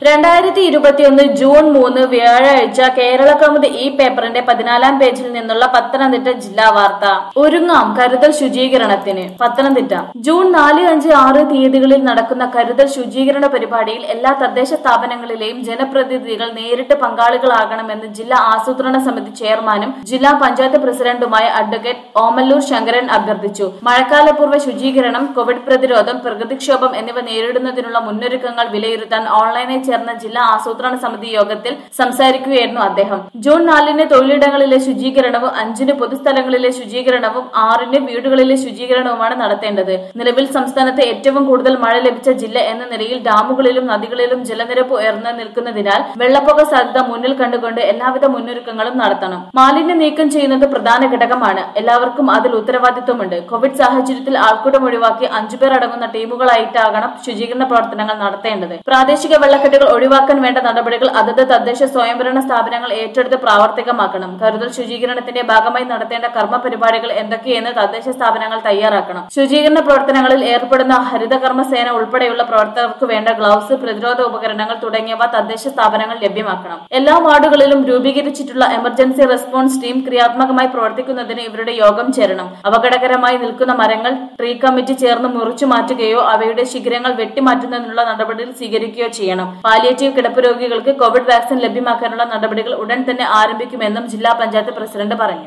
രണ്ടായിരത്തി ഇരുപത്തിയൊന്ന് ജൂൺ മൂന്ന് വ്യാഴാഴ്ച കേരള കൗമുദി ഈ പേപ്പറിന്റെ പതിനാലാം പേജിൽ നിന്നുള്ള പത്തനംതിട്ട ജില്ലാ വാർത്ത ഒരുങ്ങാം കരുതൽ ശുചീകരണത്തിന് പത്തനംതിട്ട ജൂൺ നാല് അഞ്ച് ആറ് തീയതികളിൽ നടക്കുന്ന കരുതൽ ശുചീകരണ പരിപാടിയിൽ എല്ലാ തദ്ദേശ സ്ഥാപനങ്ങളിലെയും ജനപ്രതിനിധികൾ നേരിട്ട് പങ്കാളികളാകണമെന്ന് ജില്ലാ ആസൂത്രണ സമിതി ചെയർമാനും ജില്ലാ പഞ്ചായത്ത് പ്രസിഡന്റുമായ അഡ്വക്കേറ്റ് ഓമല്ലൂർ ശങ്കരൻ അഭ്യർത്ഥിച്ചു മഴക്കാലപൂർവ്വ ശുചീകരണം കോവിഡ് പ്രതിരോധം പ്രകൃതിക്ഷോഭം എന്നിവ നേരിടുന്നതിനുള്ള മുന്നൊരുക്കങ്ങൾ വിലയിരുത്താൻ ഓൺലൈനിൽ ചേർന്ന ജില്ലാ ആസൂത്രണ സമിതി യോഗത്തിൽ സംസാരിക്കുകയായിരുന്നു അദ്ദേഹം ജൂൺ നാലിന് തൊഴിലിടങ്ങളിലെ ശുചീകരണവും അഞ്ചിന് പൊതുസ്ഥലങ്ങളിലെ ശുചീകരണവും ആറിന് വീടുകളിലെ ശുചീകരണവുമാണ് നടത്തേണ്ടത് നിലവിൽ സംസ്ഥാനത്ത് ഏറ്റവും കൂടുതൽ മഴ ലഭിച്ച ജില്ല എന്ന നിലയിൽ ഡാമുകളിലും നദികളിലും ജലനിരപ്പ് ഉയർന്നു നിൽക്കുന്നതിനാൽ വെള്ളപ്പൊക്ക സാധ്യത മുന്നിൽ കണ്ടുകൊണ്ട് എല്ലാവിധ മുന്നൊരുക്കങ്ങളും നടത്തണം മാലിന്യം നീക്കം ചെയ്യുന്നത് പ്രധാന ഘടകമാണ് എല്ലാവർക്കും അതിൽ ഉത്തരവാദിത്വമുണ്ട് കോവിഡ് സാഹചര്യത്തിൽ ആൾക്കൂട്ടം ഒഴിവാക്കി അഞ്ചുപേർ അടങ്ങുന്ന ടീമുകളായിട്ടാകണം ശുചീകരണ പ്രവർത്തനങ്ങൾ നടത്തേണ്ടത് പ്രാദേശിക വെള്ളക്കെട്ടുകൾ ഒഴിവാക്കാൻ വേണ്ട നടപടികൾ അതത് തദ്ദേശ സ്വയംഭരണ സ്ഥാപനങ്ങൾ ഏറ്റെടുത്ത് പ്രാവർത്തികമാക്കണം കരുതൽ ശുചീകരണത്തിന്റെ ഭാഗമായി നടത്തേണ്ട കർമ്മ പരിപാടികൾ എന്തൊക്കെയെന്ന് തദ്ദേശ സ്ഥാപനങ്ങൾ തയ്യാറാക്കണം ശുചീകരണ പ്രവർത്തനങ്ങളിൽ ഏർപ്പെടുന്ന ഹരിതകർമ്മ സേന ഉൾപ്പെടെയുള്ള പ്രവർത്തകർക്ക് വേണ്ട ഗ്ലൗസ് പ്രതിരോധ ഉപകരണങ്ങൾ തുടങ്ങിയവ തദ്ദേശ സ്ഥാപനങ്ങൾ ലഭ്യമാക്കണം എല്ലാ വാർഡുകളിലും രൂപീകരിച്ചിട്ടുള്ള എമർജൻസി റെസ്പോൺസ് ടീം ക്രിയാത്മകമായി പ്രവർത്തിക്കുന്നതിന് ഇവരുടെ യോഗം ചേരണം അപകടകരമായി നിൽക്കുന്ന മരങ്ങൾ ട്രീ കമ്മിറ്റി ചേർന്ന് മുറിച്ചു മാറ്റുകയോ അവയുടെ ശിഖരങ്ങൾ വെട്ടിമാറ്റുന്നതിനുള്ള നടപടികൾ സ്വീകരിക്കുകയോ ചെയ്യണം പാലിയേറ്റീവ് കിടപ്പ് രോഗികൾക്ക് കോവിഡ് വാക്സിൻ ലഭ്യമാക്കാനുള്ള നടപടികൾ ഉടൻ തന്നെ ആരംഭിക്കുമെന്നും ജില്ലാ പഞ്ചായത്ത് പ്രസിഡന്റ് പറഞ്ഞു